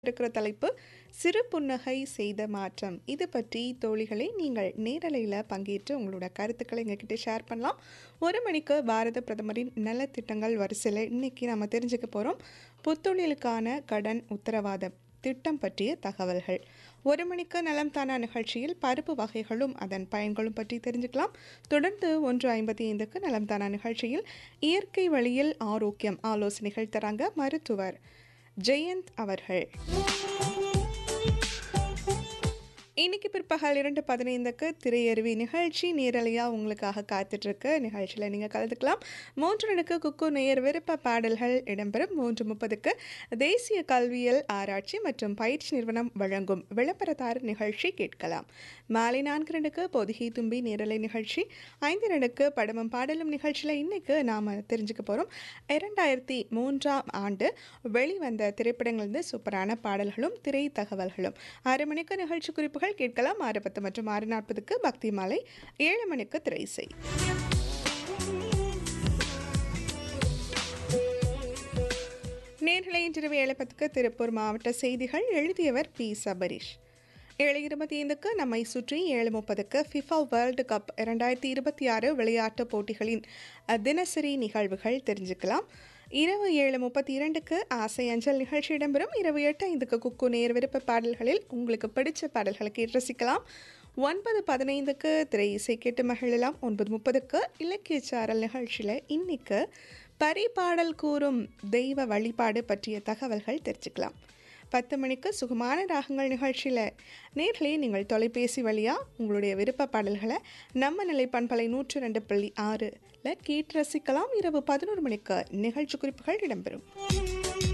இருக்கிற தலைப்பு சிறு புன்னகை செய்த மாற்றம் இது பற்றி தோழிகளை நீங்கள் நேரலையில் பங்கேற்று உங்களோட கருத்துக்களை எங்ககிட்ட ஷேர் பண்ணலாம் ஒரு மணிக்கு பாரத பிரதமரின் நலத்திட்டங்கள் வரிசையில் இன்னைக்கு நம்ம தெரிஞ்சுக்க போகிறோம் புத்தொழிலுக்கான கடன் உத்தரவாதம் திட்டம் பற்றிய தகவல்கள் ஒரு மணிக்கு நலம் தானா நிகழ்ச்சியில் பருப்பு வகைகளும் அதன் பயன்களும் பற்றி தெரிஞ்சுக்கலாம் தொடர்ந்து ஒன்று ஐம்பத்தி ஐந்துக்கு நலம் தானா நிகழ்ச்சியில் இயற்கை வழியில் ஆரோக்கியம் ஆலோசனைகள் தராங்க மருத்துவர் ஜெயந்த் அவர்கள் இன்னைக்கு பிற்பகல் இரண்டு பதினைந்துக்கு திரையருவி நிகழ்ச்சி நேரலையாக உங்களுக்காக காத்துட்ருக்கு நிகழ்ச்சியில் நீங்கள் கலந்துக்கலாம் மூன்று மணிக்கு குக்கு நேயர் விருப்ப பாடல்கள் இடம்பெறும் மூன்று முப்பதுக்கு தேசிய கல்வியல் ஆராய்ச்சி மற்றும் பயிற்சி நிறுவனம் வழங்கும் விளம்பரத்தார் நிகழ்ச்சி கேட்கலாம் மாலை நான்கு ரெண்டுக்கு பொதிகை தும்பி நேரலை நிகழ்ச்சி ஐந்து ரெண்டுக்கு படமும் பாடலும் நிகழ்ச்சியில் இன்னைக்கு நாம் தெரிஞ்சுக்க போகிறோம் இரண்டாயிரத்தி மூன்றாம் ஆண்டு வெளிவந்த திரைப்படங்கள்ந்து சூப்பரான பாடல்களும் திரை தகவல்களும் ஆறு மணிக்கு நிகழ்ச்சி குறிப்புகள் கேட்கலாம் ஆறு பத்து மற்றும் ஆறு நாற்பதுக்கு பக்தி மாலை ஏழு மணிக்கு திரைசை நேர்களை இன்றிரவு ஏழு பத்துக்கு திருப்பூர் மாவட்ட செய்திகள் எழுதியவர் பி சபரீஷ் ஏழு இருபத்தி ஐந்துக்கு நம்மை சுற்றி ஏழு முப்பதுக்கு ஃபிஃபா வேர்ல்டு கப் இரண்டாயிரத்தி இருபத்தி ஆறு விளையாட்டுப் போட்டிகளின் அஹ், தினசரி நிகழ்வுகள் தெரிஞ்சுக்கலாம் இரவு ஏழு முப்பத்தி இரண்டுக்கு ஆசை அஞ்சல் நிகழ்ச்சி இடம்பெறும் இரவு எட்டு ஐந்துக்கு குக்கு நேர் விருப்ப பாடல்களில் உங்களுக்கு பிடிச்ச பாடல்களை கேட்டு ரசிக்கலாம் ஒன்பது பதினைந்துக்கு திரை இசை கேட்டு மகிழலாம் ஒன்பது முப்பதுக்கு இலக்கிய சாரல் நிகழ்ச்சியில் இன்னைக்கு பரிபாடல் கூறும் தெய்வ வழிபாடு பற்றிய தகவல்கள் தெரிஞ்சுக்கலாம் பத்து மணிக்கு சுகமான ராகங்கள் நிகழ்ச்சியில் நேர்களே நீங்கள் தொலைபேசி வழியாக உங்களுடைய விருப்ப பாடல்களை நம்ம நிலை பண்பலை நூற்று ரெண்டு புள்ளி ஆறில் கேட்டு ரசிக்கலாம் இரவு பதினோரு மணிக்கு நிகழ்ச்சி குறிப்புகள் இடம்பெறும்